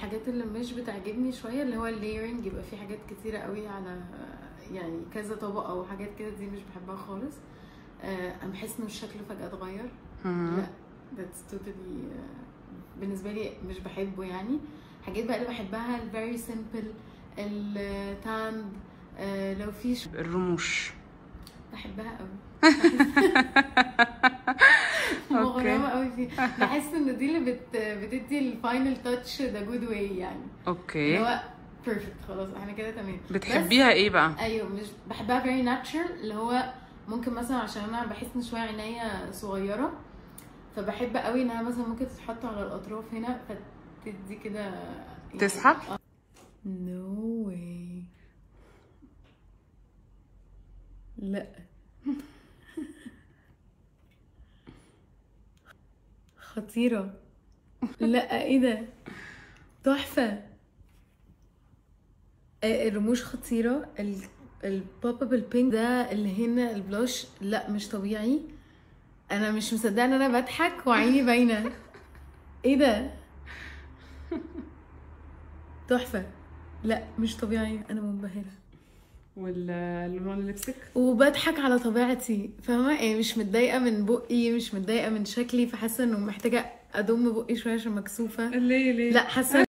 الحاجات اللي مش بتعجبني شويه اللي هو الليرنج يبقى في حاجات كتيره قوي على يعني كذا طبقه وحاجات كده دي مش بحبها خالص آه، انا بحس ان الشكل فجاه اتغير مم. لا that's totally آه، بالنسبه لي مش بحبه يعني حاجات بقى اللي بحبها ال very simple التاند لو في ش- الرموش بحبها قوي مغرمه قوي فيه بحس ان دي اللي بت... بتدي الفاينل تاتش ذا جود واي يعني اللي اوكي هو بيرفكت خلاص احنا كده تمام بتحبيها ايه بقى بس ايوه مش بحبها very natural اللي هو ممكن مثلا عشان انا بحس ان شويه عينيا صغيره فبحب قوي انها مثلا ممكن تتحط على الاطراف هنا فتدي كده يعني- تسحب؟ نو واي لا خطيرة لا ايه ده تحفة آه، الرموش خطيرة البوبابل بينك ده اللي هنا البلاش لا مش طبيعي انا مش مصدقه ان انا بضحك وعيني باينه ايه ده تحفه لا مش طبيعي انا منبهره واللون اللبسك وبضحك على طبيعتي فاهمه يعني مش متضايقه من بقي مش متضايقه من شكلي فحاسه انه محتاجه اضم بقي شويه عشان مكسوفه ليه ليه لا حاسه